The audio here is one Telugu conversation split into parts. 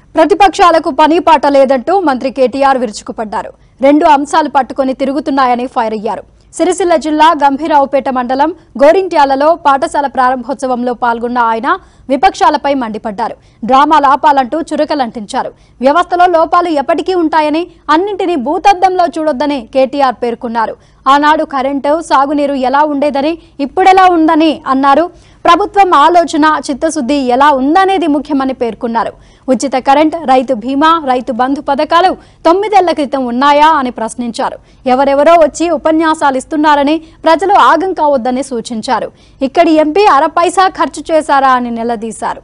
ప్రతిపక్షాలకు పని పాట లేదంటూ మంత్రి కేటీఆర్ విరుచుకుపడ్డారు రెండు అంశాలు పట్టుకొని తిరుగుతున్నాయని ఫైర్ అయ్యారు సిరిసిల్ల జిల్లా గంభీరావుపేట మండలం గోరింట్యాలలో పాఠశాల ప్రారంభోత్సవంలో పాల్గొన్న ఆయన విపక్షాలపై మండిపడ్డారు డ్రామాలు ఆపాలంటూ చురకలంటించారు వ్యవస్థలో లోపాలు ఎప్పటికీ ఉంటాయని అన్నింటినీ భూతద్దంలో చూడొద్దని కేటీఆర్ పేర్కొన్నారు ఆనాడు కరెంటు సాగునీరు ఎలా ఉండేదని ఇప్పుడెలా ఉందని అన్నారు ప్రభుత్వం ఆలోచన చిత్తశుద్ధి ఎలా ఉందనేది ముఖ్యమని పేర్కొన్నారు ఉచిత కరెంట్ రైతు బీమా రైతు బంధు పథకాలు తొమ్మిదేళ్ల క్రితం ఉన్నాయా అని ప్రశ్నించారు ఎవరెవరో వచ్చి ఉపన్యాసాలు ఇస్తున్నారని ప్రజలు ఆగం కావద్దని సూచించారు ఇక్కడి ఎంపీ అర పైసా ఖర్చు చేశారా అని నిలదీశారు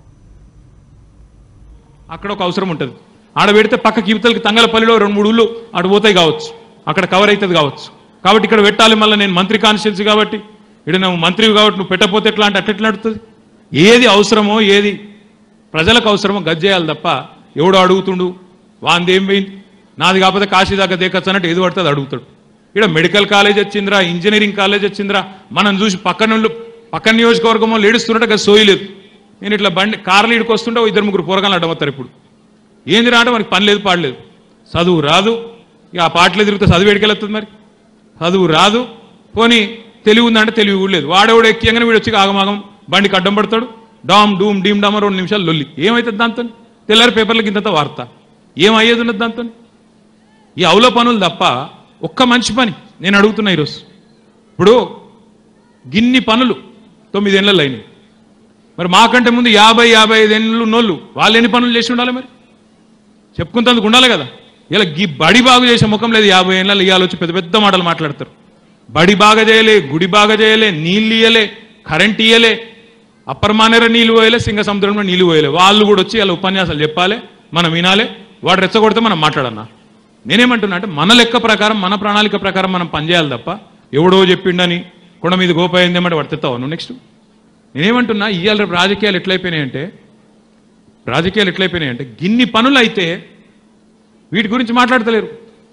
అక్కడ ఒక అవసరం ఉంటుంది ఆడ పెడితే పక్క కీవితలకి తంగలపల్లిలో రెండు మూడు ఊళ్ళు ఆడ పోతాయి కావచ్చు అక్కడ కవర్ అవుతుంది కావచ్చు కాబట్టి ఇక్కడ పెట్టాలి మళ్ళీ నేను మంత్రి కాన్స్టిట్యున్సీ కాబట్టి ఇక్కడ నువ్వు మంత్రివి కాబట్టి నువ్వు పెట్టకపోతే ఎట్లా అంటే అట్లా నడుతుంది ఏది అవసరమో ఏది ప్రజలకు అవసరమో గజ్జేయాలి తప్ప ఎవడు అడుగుతుండు వాంది ఏం పోయింది నాది కాకపోతే కాశీ దాకా దేకొచ్చు అన్నట్టు ఏది పడుతుంది అడుగుతాడు ఇక్కడ మెడికల్ కాలేజ్ వచ్చిందిరా ఇంజనీరింగ్ కాలేజ్ వచ్చిందిరా మనం చూసి పక్కన పక్కన నియోజకవర్గంలో లేడుస్తున్నట్టు అది సోయలేదు నేను ఇట్లా బండి కార్లు ఇడికి వస్తుంటే ఓ ఇద్దరు ముగ్గురు పోరగాళ్ళు అడ్డమవుతారు ఇప్పుడు ఏంది రావడం మనకి పని లేదు పాడలేదు చదువు రాదు ఇక ఆ పాటలు తిరిగితే చదువు ఎడికెళ్తుంది మరి చదువు రాదు పోనీ తెలివి ఉందంటే తెలివి కూడా లేదు వాడేవాడు ఎక్కియంగానే వీడు వచ్చి ఆగమాగం బండికి అడ్డం పడతాడు డామ్ డూమ్ డీమ్ డామ్ రెండు నిమిషాలు లొల్లి ఏమవుతుంది దాంతో తెల్లారి పేపర్లకి ఇంత వార్త ఏం అయ్యేది ఉన్నది దాంతో ఈ అవుల పనులు తప్ప ఒక్క మంచి పని నేను అడుగుతున్నా ఈరోజు ఇప్పుడు గిన్ని పనులు తొమ్మిదేళ్ళలో అయినాయి మరి మాకంటే ముందు యాభై యాభై ఐదు ఏళ్ళు ఉన్నోళ్ళు వాళ్ళు ఎన్ని పనులు చేసి ఉండాలి మరి చెప్పుకుంటందుకు ఉండాలి కదా ఇలా గీ బడి బాగు చేసే ముఖం లేదు యాభై ఏళ్ళలో ఇవాళ వచ్చి పెద్ద పెద్ద మాటలు మాట్లాడతారు బడి బాగా చేయలే గుడి బాగా చేయలే నీళ్ళు ఇయ్యలే కరెంట్ ఇయ్యలే అప్పర్మానేర నీళ్ళు పోయలే సింగ సముద్రంలో నీళ్ళు పోయలే వాళ్ళు కూడా వచ్చి ఇలా ఉపన్యాసాలు చెప్పాలి మనం వినాలి వాడు రెచ్చగొడితే మనం మాట్లాడన్నా నేనేమంటున్నా అంటే మన లెక్క ప్రకారం మన ప్రణాళిక ప్రకారం మనం పనిచేయాలి తప్ప ఎవడో చెప్పిండని కొండ మీద గోపాయిందేమంటే వాడు తెస్తావు నువ్వు నెక్స్ట్ నేనేమంటున్నా ఇవాళ రేపు రాజకీయాలు ఎట్లయిపోయినాయంటే రాజకీయాలు ఎట్లయిపోయినాయంటే గిన్ని పనులు అయితే వీటి గురించి మాట్లాడతలేరు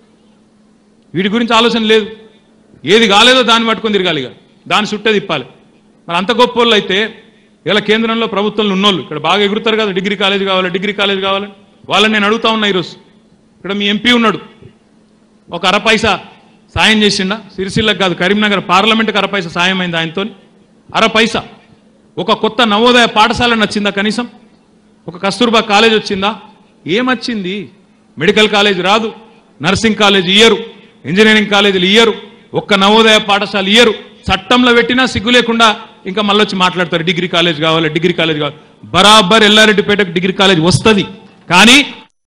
వీటి గురించి ఆలోచన లేదు ఏది కాలేదో దాన్ని పట్టుకొని తిరగాలి ఇక దాన్ని చుట్టే తిప్పాలి మరి అంత గొప్ప వాళ్ళు అయితే ఇలా కేంద్రంలో ప్రభుత్వంలో ఉన్నోళ్ళు ఇక్కడ బాగా ఎగురుతారు కదా డిగ్రీ కాలేజ్ కావాలి డిగ్రీ కాలేజ్ కావాలి వాళ్ళని నేను అడుగుతా ఉన్నా ఈరోజు ఇక్కడ మీ ఎంపీ ఉన్నాడు ఒక అర పైసా సాయం చేసిండా సిరిసిల్లకు కాదు కరీంనగర్ పార్లమెంట్కి అర పైసా సాయం అయింది ఆయనతో అర పైసా ఒక కొత్త నవోదయ పాఠశాల నచ్చిందా కనీసం ఒక కస్తూర్బా కాలేజ్ వచ్చిందా ఏమొచ్చింది మెడికల్ కాలేజ్ రాదు నర్సింగ్ కాలేజ్ ఇయ్యరు ఇంజనీరింగ్ కాలేజీలు ఇయ్యరు ఒక్క నవోదయ పాఠశాల ఇయ్యరు చట్టంలో పెట్టినా సిగ్గు లేకుండా ఇంకా మళ్ళీ వచ్చి మాట్లాడతారు డిగ్రీ కాలేజ్ కావాలి డిగ్రీ కాలేజ్ కావాలి బరాబర్ ఎల్లారెడ్డిపేటకు డిగ్రీ కాలేజ్ వస్తుంది కానీ